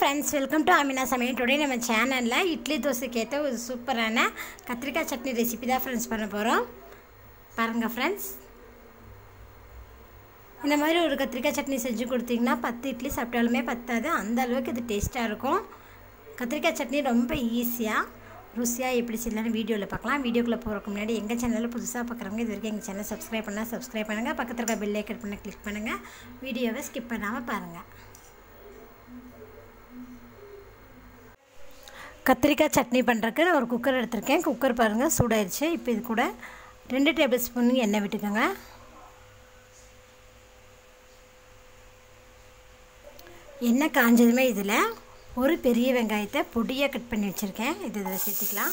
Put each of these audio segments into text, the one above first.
friends welcome to Amina சமையல் today நம்ம சேனலில் இட்லி தோசைக்கு ஏற்ற ஒரு சூப்பரான கத்திரிக்காய் சட்னி ரெசிபி தான் ஃப்ரெண்ட்ஸ் பண்ண போகிறோம் பாருங்கள் ஃப்ரெண்ட்ஸ் இந்த மாதிரி ஒரு கத்திரிக்காய் சட்னி செஞ்சு கொடுத்தீங்கன்னா பத்து இட்லி சாப்பிட்டாலுமே பத்தாது அந்த அளவுக்கு இது டேஸ்ட்டாக இருக்கும் கத்திரிக்காய் சட்னி ரொம்ப ஈஸியாக ருசியாக எப்படி செய்யலாம்னு வீடியோவில் பார்க்கலாம் வீடியோக்குள்ளே போகிறதுக்கு முன்னாடி எங்கள் சேனலில் புதுசாக பார்க்குறவங்க இது வரைக்கும் எங்கள் சேனல் சப்ஸ்கிரைப் பண்ணால் சப்ஸ்கிரைப் பண்ணுங்கள் பக்கத்தில் இருக்க பெல் ஐக்கன் பண்ண கிளிக் பண்ணுங்கள் வீடியோவை ஸ்கிப் பண்ணாமல் பாருங்கள் கத்திரிக்காய் சட்னி பண்ணுறதுக்கு நான் ஒரு குக்கர் எடுத்திருக்கேன் குக்கர் பாருங்கள் சூடாயிருச்சு இப்போ இது கூட ரெண்டு டேபிள் ஸ்பூன் எண்ணெய் விட்டுக்கோங்க எண்ணெய் காஞ்சதுமே இதில் ஒரு பெரிய வெங்காயத்தை பொடியாக கட் பண்ணி வச்சுருக்கேன் இது இதில் சேர்த்துக்கலாம்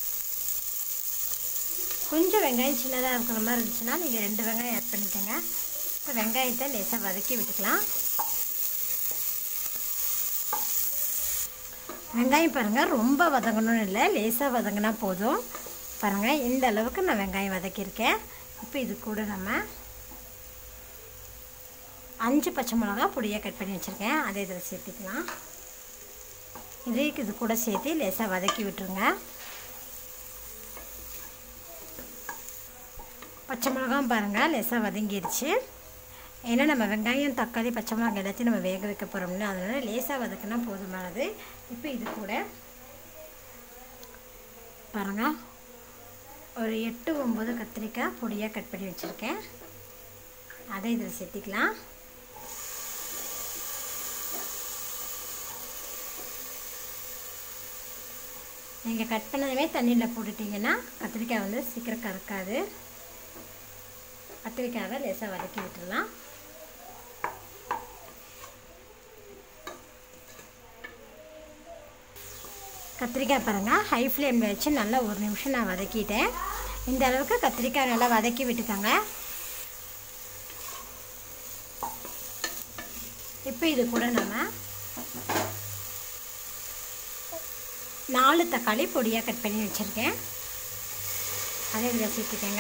கொஞ்சம் வெங்காயம் சின்னதாக இருக்கிற மாதிரி இருந்துச்சுன்னா நீங்கள் ரெண்டு வெங்காயம் ஆட் பண்ணிக்கோங்க இப்போ வெங்காயத்தை லேசாக வதக்கி விட்டுக்கலாம் வெங்காயம் பாருங்கள் ரொம்ப வதங்கணும்னு இல்லை லேசாக வதங்கினா போதும் பாருங்கள் இந்த அளவுக்கு நான் வெங்காயம் வதக்கியிருக்கேன் இப்போ இது கூட நம்ம அஞ்சு பச்சை மிளகா பொடியாக கட் பண்ணி வச்சுருக்கேன் அதை இதில் சேர்த்துக்கலாம் இதே இது கூட சேர்த்து லேசாக வதக்கி விட்டுருங்க பச்சை மிளகாவும் பாருங்கள் லேசாக வதங்கிடுச்சு ஏன்னா நம்ம வெங்காயம் தக்காளி பச்சை மிளகாய் எல்லாத்தையும் நம்ம வேக வைக்க போகிறோம்ல அதனால் லேசாக வதக்கினா போதுமானது இப்போ இது கூட பாருங்கள் ஒரு எட்டு ஒம்பது கத்திரிக்காய் பொடியாக கட் பண்ணி வச்சுருக்கேன் அதை இதில் சேர்த்திக்கலாம் நீங்கள் கட் பண்ணதுமே தண்ணியில் போட்டுட்டிங்கன்னா கத்திரிக்காய் வந்து சீக்கிரம் கறக்காது கத்திரிக்காவை லேசாக வதக்கி விட்டுடலாம் கத்திரிக்காய் பாருங்கள் ஹை ஃப்ளேமில் வச்சு நல்லா ஒரு நிமிஷம் நான் வதக்கிட்டேன் இந்த அளவுக்கு கத்திரிக்காய் நல்லா வதக்கி விட்டுக்கோங்க இப்போ இது கூட நம்ம நாலு தக்காளி பொடியாக கட் பண்ணி வச்சுருக்கேன் அதை இதில் சேர்த்துக்கோங்க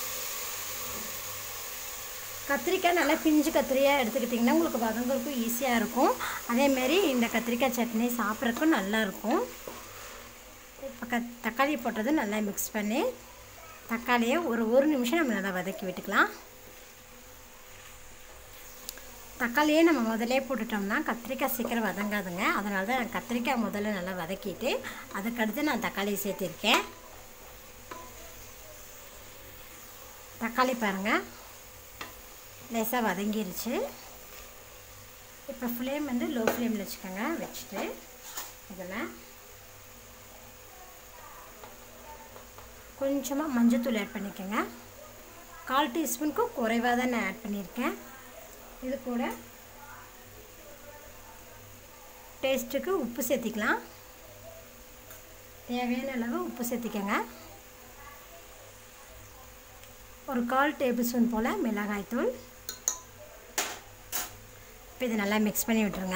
கத்திரிக்காய் நல்லா பிஞ்சு கத்திரியாக எடுத்துக்கிட்டிங்கன்னா உங்களுக்கு வதங்களுக்கும் ஈஸியாக இருக்கும் அதேமாரி இந்த கத்திரிக்காய் சட்னி சாப்பிட்றதுக்கும் நல்லாயிருக்கும் இப்போ க தக்காளி போட்டது நல்லா மிக்ஸ் பண்ணி தக்காளியை ஒரு ஒரு நிமிஷம் நம்ம நல்லா வதக்கி விட்டுக்கலாம் தக்காளியே நம்ம முதலே போட்டுட்டோம்னா கத்திரிக்காய் சீக்கிரம் வதங்காதுங்க அதனால தான் நான் கத்திரிக்காய் முதல்ல நல்லா வதக்கிட்டு அதுக்கடுத்து நான் தக்காளி சேர்த்திருக்கேன் தக்காளி பாருங்கள் லேசாக வதங்கிருச்சு இப்போ ஃப்ளேம் வந்து லோ ஃப்ளேமில் வச்சுக்கோங்க வச்சுட்டு இதில் கொஞ்சமாக மஞ்சத்தூள் ஆட் பண்ணிக்கோங்க கால் டீஸ்பூனுக்கு குறைவாக தான் நான் ஆட் பண்ணியிருக்கேன் இது கூட டேஸ்ட்டுக்கு உப்பு சேர்த்திக்கலாம் தேவையான அளவு உப்பு சேர்த்திக்கோங்க ஒரு கால் டேபிள் ஸ்பூன் போல் மிளகாய்த்தூள் இப்போ இது நல்லா மிக்ஸ் பண்ணி விட்டுருங்க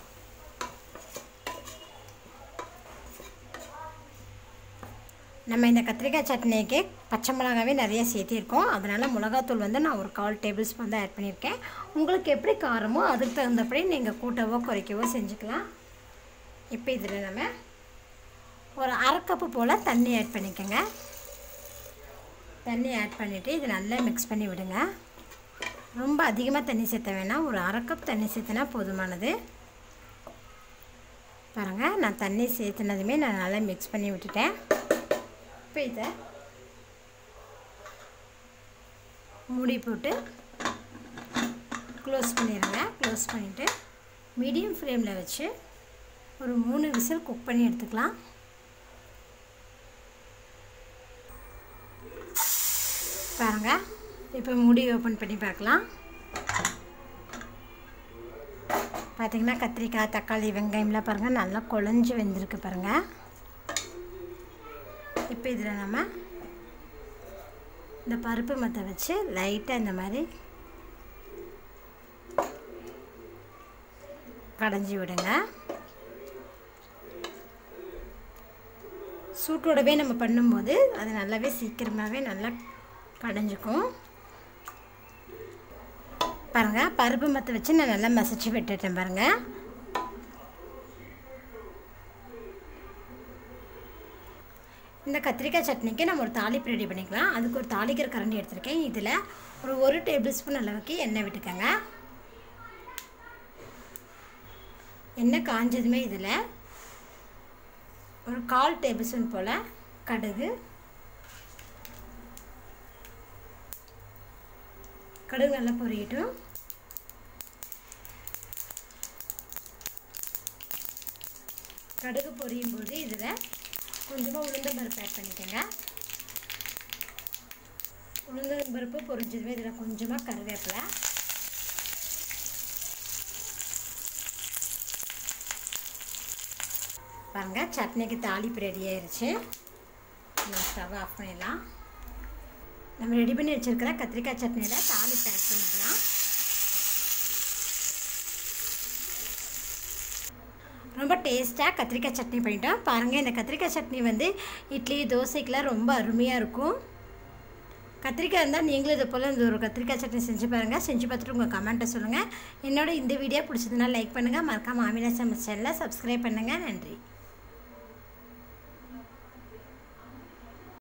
நம்ம இந்த கத்திரிக்காய் சட்னிக்கு பச்சை மிளகாவே நிறைய சேர்த்திருக்கோம் அதனால் மிளகாத்தூள் வந்து நான் ஒரு கால் டேபிள் ஸ்பூன் தான் ஆட் பண்ணியிருக்கேன் உங்களுக்கு எப்படி காரமோ அதுக்கு தகுந்தபடி நீங்கள் கூட்டவோ குறைக்கவோ செஞ்சுக்கலாம் இப்போ இதில் நம்ம ஒரு அரை கப்பு போல் தண்ணி ஆட் பண்ணிக்கோங்க தண்ணி ஆட் பண்ணிவிட்டு இது நல்லா மிக்ஸ் பண்ணி விடுங்க ரொம்ப அதிகமாக தண்ணி சேர்த்த வேணாம் ஒரு அரை கப் தண்ணி சேர்த்துனா போதுமானது பாருங்கள் நான் தண்ணி சேர்த்துனதுமே நான் நல்லா மிக்ஸ் பண்ணி விட்டுட்டேன் இப்போ இதை மூடி போட்டு க்ளோஸ் பண்ணிடுங்க க்ளோஸ் பண்ணிவிட்டு மீடியம் ஃப்ளேமில் வச்சு ஒரு மூணு விசில் குக் பண்ணி எடுத்துக்கலாம் பாருங்கள் இப்போ மூடி ஓப்பன் பண்ணி பார்க்கலாம் பார்த்திங்கன்னா கத்திரிக்காய் தக்காளி வெங்காயம்லாம் பாருங்கள் நல்லா குழஞ்சி வெந்திருக்கு பாருங்கள் இப்போ இதில் நம்ம இந்த பருப்பு மத்தை வச்சு லைட்டாக இந்த மாதிரி கடைஞ்சி விடுங்க சூட்டோடவே நம்ம பண்ணும்போது அது நல்லாவே சீக்கிரமாகவே நல்லா கடைஞ்சிக்கும் பாருங்கள் பருப்பு மத்தை வச்சு நான் நல்லா மசிச்சு விட்டுட்டேன் பாருங்கள் இந்த கத்திரிக்காய் சட்னிக்கு நம்ம ஒரு தாளிப்பு ரெடி பண்ணிக்கலாம் அதுக்கு ஒரு தாளிக்கிற கரண்டி எடுத்திருக்கேன் இதில் ஒரு ஒரு டேபிள் ஸ்பூன் அளவுக்கு எண்ணெய் விட்டுக்கோங்க எண்ணெய் காஞ்சதுமே இதில் ஒரு கால் டேபிள் ஸ்பூன் போல் கடுகு கடுகு நல்லா பொரியட்டும் கடுகு பொரியும் போது இதில் கொஞ்சமாக உளுந்தம் பருப்பு ஆட் பண்ணிக்கோங்க உளுந்தம் பருப்பு பொரிஞ்சதுமே இதில் கொஞ்சமாக கருவேப்பிலை பாருங்கள் சட்னிக்கு தாளிப்பு ரெடி ஆயிடுச்சு ஸ்டவ் ஆஃப் பண்ணிடலாம் நம்ம ரெடி பண்ணி வச்சுருக்கிற கத்திரிக்காய் சட்னியில் தாளிப்பு ஆட் பண்ணிடலாம் ரொம்ப டேஸ்ட்டாக கத்திரிக்காய் சட்னி பண்ணிட்டோம் பாருங்கள் இந்த கத்திரிக்காய் சட்னி வந்து இட்லி தோசைக்கெலாம் ரொம்ப அருமையாக இருக்கும் கத்திரிக்காய் இருந்தால் நீங்களும் இது போல் இந்த ஒரு கத்திரிக்காய் சட்னி செஞ்சு பாருங்கள் செஞ்சு பார்த்துட்டு உங்கள் கமெண்ட்டை சொல்லுங்கள் என்னோட இந்த வீடியோ பிடிச்சதுனா லைக் பண்ணுங்கள் மறக்காமல் ஆமினா சமைச்சலில் சப்ஸ்கிரைப் பண்ணுங்கள் நன்றி